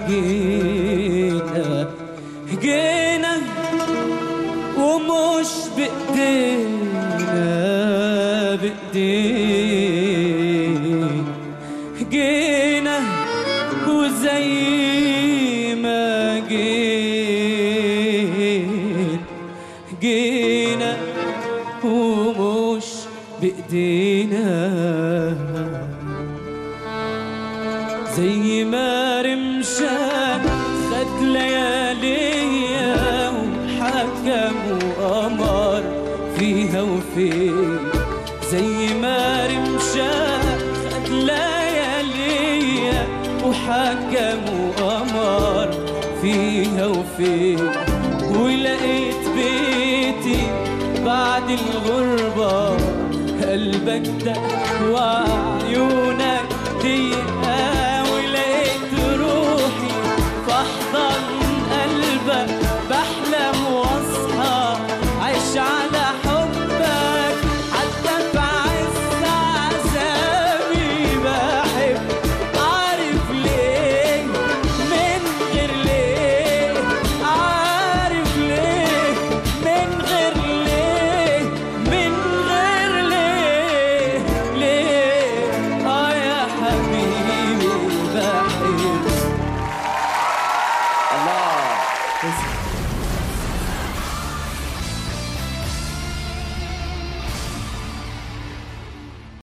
جينا جينا ومش بإيدينا بإيدينا جينا وزي ما جينا جينا ومش بإيدينا زي ما رمشان خد لياليا وحكم وقمر فيها وفين زي ما رمشان خد لياليا وحكم وقمر فيها وفين ولقيت بيتي بعد الغربة قلبك ده وعيونك دي